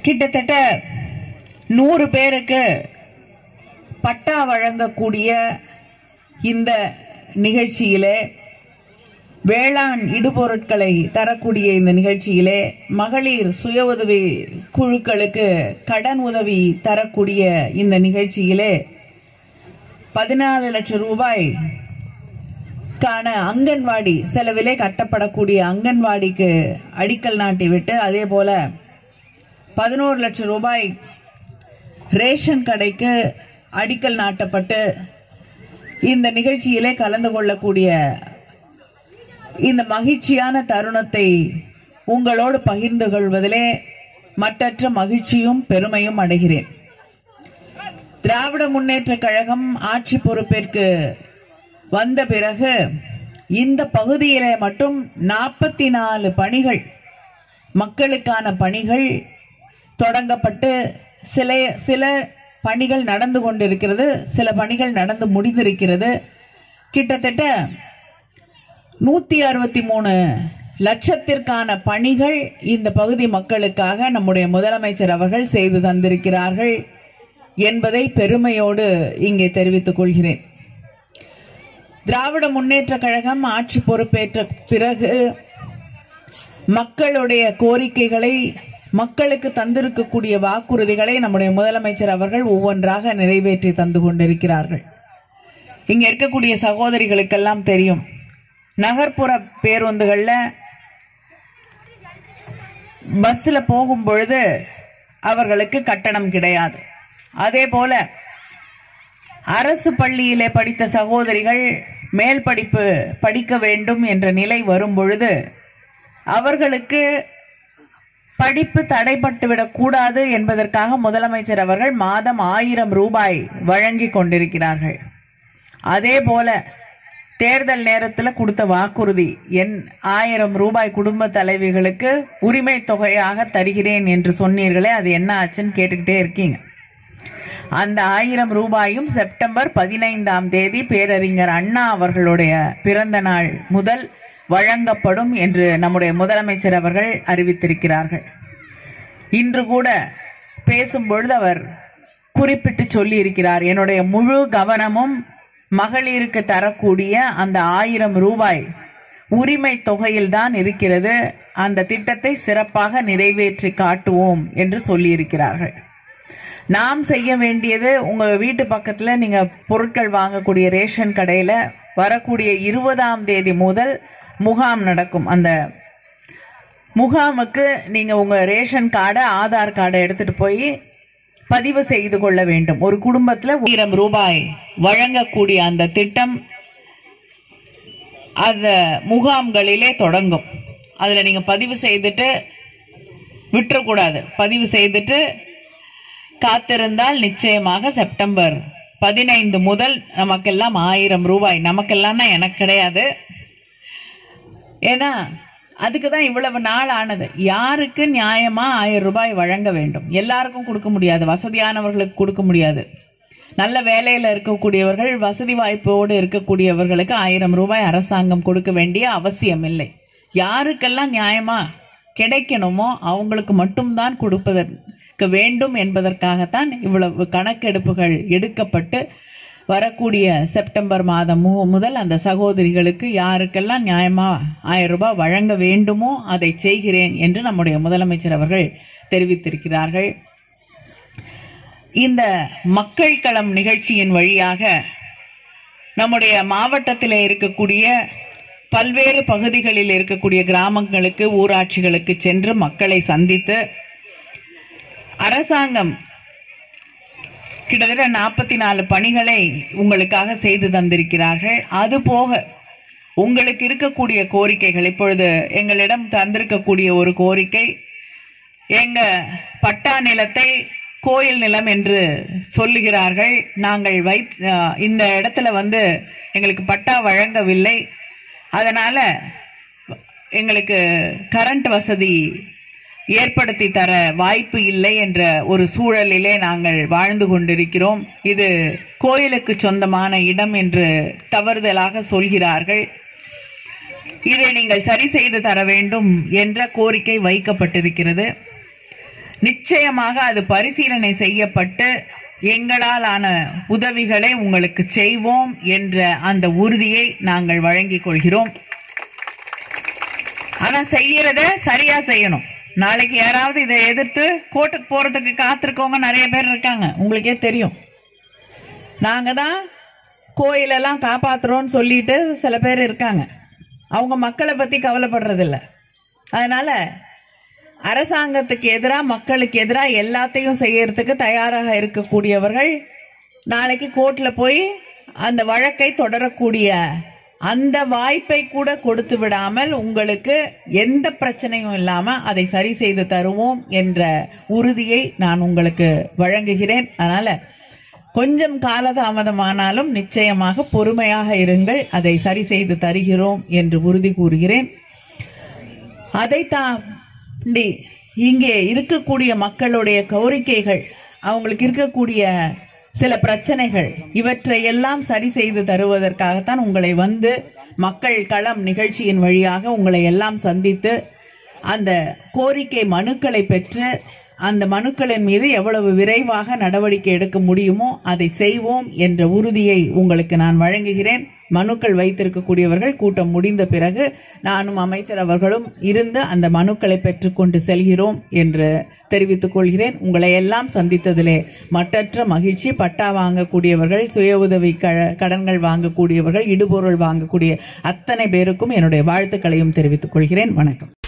கிட்டத்தட்ட நூறு பேருக்கு பட்டா வழங்கக்கூடிய இந்த நிகழ்ச்சியிலே வேளாண் இடுபொருட்களை தரக்கூடிய இந்த நிகழ்ச்சியிலே மகளிர் சுய உதவி குழுக்களுக்கு கடன் உதவி தரக்கூடிய இந்த நிகழ்ச்சியிலே பதினாலு லட்சம் ரூபாய் கான அங்கன்வாடி செலவிலே கட்டப்படக்கூடிய அங்கன்வாடிக்கு அடிக்கல் நாட்டி விட்டு அதே போல பதினோரு லட்சம் ரூபாய் ரேஷன் கடைக்கு அடிக்கல் நாட்டப்பட்டு இந்த நிகழ்ச்சியிலே கலந்து கொள்ளக்கூடிய இந்த மகிழ்ச்சியான தருணத்தை உங்களோடு பகிர்ந்து கொள்வதிலே மற்றற்ற மகிழ்ச்சியும் பெருமையும் அடைகிறேன் திராவிட முன்னேற்ற கழகம் ஆட்சி பொறுப்பேற்கு வந்த பிறகு இந்த பகுதியிலே மட்டும் நாற்பத்தி நாலு பணிகள் மக்களுக்கான பணிகள் தொடங்கப்பட்டு சில சில பணிகள் நடந்து கொண்டிருக்கிறது சில பணிகள் நடந்து முடிந்திருக்கிறது கிட்டத்தட்ட நூத்தி அறுபத்தி மூணு லட்சத்திற்கான பணிகள் இந்த பகுதி மக்களுக்காக நம்முடைய முதலமைச்சர் அவர்கள் செய்து தந்திருக்கிறார்கள் என்பதை பெருமையோடு இங்கே தெரிவித்துக் கொள்கிறேன் திராவிட முன்னேற்ற கழகம் ஆட்சி பொறுப்பேற்ற பிறகு மக்களுடைய கோரிக்கைகளை மக்களுக்கு தந்திருக்கக்கூடிய வாக்குறுதிகளை நம்முடைய முதலமைச்சர் அவர்கள் ஒவ்வொன்றாக நிறைவேற்றி தந்து கொண்டிருக்கிறார்கள் இங்க இருக்கக்கூடிய சகோதரிகளுக்கெல்லாம் தெரியும் நகர்ப்புற பேருந்துகள்ல பஸ்ல போகும் பொழுது அவர்களுக்கு கட்டணம் கிடையாது அதே போல அரசு பள்ளியிலே படித்த சகோதரிகள் மேல் படிப்பு படிக்க வேண்டும் என்ற நிலை வரும் பொழுது அவர்களுக்கு படிப்பு தடைப்பட்டுவிடக் கூடாது என்பதற்காக முதலமைச்சர் அவர்கள் மாதம் ஆயிரம் ரூபாய் வழங்கி கொண்டிருக்கிறார்கள் அதே போல தேர்தல் நேரத்தில் கொடுத்த வாக்குறுதி என் ஆயிரம் ரூபாய் குடும்ப தலைவிகளுக்கு உரிமை தொகையாக தருகிறேன் என்று சொன்னீர்களே அது என்ன ஆச்சுன்னு கேட்டுக்கிட்டே இருக்கீங்க அந்த ஆயிரம் ரூபாயும் செப்டம்பர் பதினைந்தாம் தேதி பேரறிஞர் அண்ணா அவர்களுடைய பிறந்த நாள் முதல் வழங்கப்படும் என்று நம்முடைய முதலமைச்சர் அவர்கள் அறிவித்திருக்கிறார்கள் இன்று கூட பேசும் பொழுது அவர் குறிப்பிட்டு சொல்லி இருக்கிறார் என்னுடைய முழு கவனமும் மகளிருக்கு தரக்கூடிய அந்த ஆயிரம் ரூபாய் உரிமை தொகையில்தான் இருக்கிறது அந்த திட்டத்தை சிறப்பாக நிறைவேற்றி காட்டுவோம் என்று சொல்லியிருக்கிறார்கள் நாம் செய்ய வேண்டியது உங்க வீட்டு பக்கத்துல நீங்க பொருட்கள் வாங்கக்கூடிய ரேஷன் கடையில வரக்கூடிய இருபதாம் தேதி முதல் முகாம் நடக்கும் அந்த முகாமுக்கு நீங்க உங்க ரேஷன் கார்டை ஆதார் கார்டை எடுத்துட்டு போய் பதிவு செய்து கொள்ள வேண்டும் ஒரு குடும்பத்துல ஆயிரம் ரூபாய் வழங்கக்கூடிய அந்த திட்டம் அந்த முகாம்களிலே தொடங்கும் அதுல நீங்க பதிவு செய்துட்டு விட்டுறக்கூடாது பதிவு செய்துட்டு காத்திருந்தால் நிச்சயமாக செப்டம்பர் பதினைந்து முதல் நமக்கெல்லாம் ஆயிரம் ரூபாய் நமக்கெல்லாம்னா எனக்கு கிடையாது ஏன்னா அதுக்கு தான் இவ்வளவு நாள் ஆனது யாருக்கு நியாயமா ஆயிரம் ரூபாய் வழங்க வேண்டும் எல்லாருக்கும் கொடுக்க முடியாது வசதியானவர்களுக்கு கொடுக்க முடியாது நல்ல வேலையில இருக்கக்கூடியவர்கள் வசதி வாய்ப்போடு இருக்கக்கூடியவர்களுக்கு ஆயிரம் ரூபாய் அரசாங்கம் கொடுக்க வேண்டிய அவசியம் யாருக்கெல்லாம் நியாயமா கிடைக்கணுமோ அவங்களுக்கு மட்டும்தான் கொடுப்பதற்கு வேண்டும் என்பதற்காகத்தான் இவ்வளவு கணக்கெடுப்புகள் எடுக்கப்பட்டு வரக்கூடிய செப்டம்பர் மாதம் மு- முதல் அந்த சகோதரிகளுக்கு யாருக்கெல்லாம் நியாயமா ஆயிரம் ரூபாய் வழங்க வேண்டுமோ அதை செய்கிறேன் என்று நம்முடைய முதலமைச்சர் அவர்கள் தெரிவித்திருக்கிறார்கள் இந்த மக்கள் களம் நிகழ்ச்சியின் வழியாக நம்முடைய மாவட்டத்தில் இருக்கக்கூடிய பல்வேறு பகுதிகளில் இருக்கக்கூடிய கிராமங்களுக்கு ஊராட்சிகளுக்கு சென்று மக்களை சந்தித்து அரசாங்கம் கிட்டத்தட்ட நாற்பத்தி நாலு பணிகளை உங்களுக்காக செய்து தந்திருக்கிறார்கள் அது போக உங்களுக்கு இருக்கக்கூடிய கோரிக்கைகள் இப்பொழுது எங்களிடம் தந்திருக்கக்கூடிய ஒரு கோரிக்கை எங்க பட்டா நிலத்தை கோயில் நிலம் என்று சொல்லுகிறார்கள் நாங்கள் வை அஹ் இந்த இடத்துல வந்து எங்களுக்கு பட்டா வழங்கவில்லை அதனால எங்களுக்கு கரண்ட் வசதி ஏற்படுத்தி தர வாய்ப்பு இல்லை என்ற ஒரு சூழலிலே நாங்கள் வாழ்ந்து கொண்டிருக்கிறோம் இது கோயிலுக்கு சொந்தமான இடம் என்று தவறுதலாக சொல்கிறார்கள் இதை நீங்கள் சரி செய்து தர வேண்டும் என்ற கோரிக்கை வைக்கப்பட்டிருக்கிறது நிச்சயமாக அது பரிசீலனை செய்யப்பட்டு எங்களால் ஆன உதவிகளை உங்களுக்கு செய்வோம் என்ற அந்த உறுதியை நாங்கள் வழங்கிக் கொள்கிறோம் ஆனா செய்யறத சரியா செய்யணும் நாளைக்கு யாராவது இதை எதிர்த்து கோர்ட்டுக்கு போறதுக்கு காத்திருக்கவங்க நிறைய பேர் இருக்காங்க உங்களுக்கே தெரியும் நாங்க தான் கோயிலெல்லாம் காப்பாத்துறோம்னு சொல்லிட்டு சில பேர் இருக்காங்க அவங்க மக்களை பத்தி கவலைப்படுறது இல்ல அதனால அரசாங்கத்துக்கு எதிராக மக்களுக்கு எதிராக எல்லாத்தையும் செய்யறதுக்கு தயாராக இருக்கக்கூடியவர்கள் நாளைக்கு கோர்ட்ல போய் அந்த வழக்கை தொடரக்கூடிய அந்த வாய்ப்பை கூட கொடுத்து விடாமல் உங்களுக்கு எந்த பிரச்சனையும் இல்லாம அதை சரி செய்து தருவோம் என்ற உறுதியை நான் உங்களுக்கு வழங்குகிறேன் அதனால கொஞ்சம் காலதாமதமானாலும் நிச்சயமாக பொறுமையாக இருங்கள் அதை சரி செய்து தருகிறோம் என்று உறுதி கூறுகிறேன் அதை தாண்டி இங்கே இருக்கக்கூடிய மக்களுடைய கோரிக்கைகள் அவங்களுக்கு இருக்கக்கூடிய சில பிரச்சனைகள் இவற்றை எல்லாம் சரி செய்து தருவதற்காகத்தான் உங்களை வந்து மக்கள் களம் நிகழ்ச்சியின் வழியாக உங்களை எல்லாம் சந்தித்து அந்த கோரிக்கை மனுக்களை பெற்று அந்த மனுக்களின் மீது எவ்வளவு விரைவாக நடவடிக்கை எடுக்க முடியுமோ அதை செய்வோம் என்ற உறுதியை உங்களுக்கு நான் வழங்குகிறேன் மனுக்கள் வைத்திருக்கக்கூடியவர்கள் கூட்டம் முடிந்த பிறகு நானும் அமைச்சர் அவர்களும் இருந்து அந்த மனுக்களை பெற்றுக்கொண்டு செல்கிறோம் என்று தெரிவித்துக் கொள்கிறேன் உங்களை எல்லாம் சந்தித்ததிலே மட்டற்ற மகிழ்ச்சி பட்டா வாங்கக்கூடியவர்கள் சுய உதவி க- கடன்கள் வாங்கக்கூடியவர்கள் இடுபொருள் வாங்கக்கூடிய அத்தனை பேருக்கும் என்னுடைய வாழ்த்துக்களையும் தெரிவித்துக் கொள்கிறேன் வணக்கம்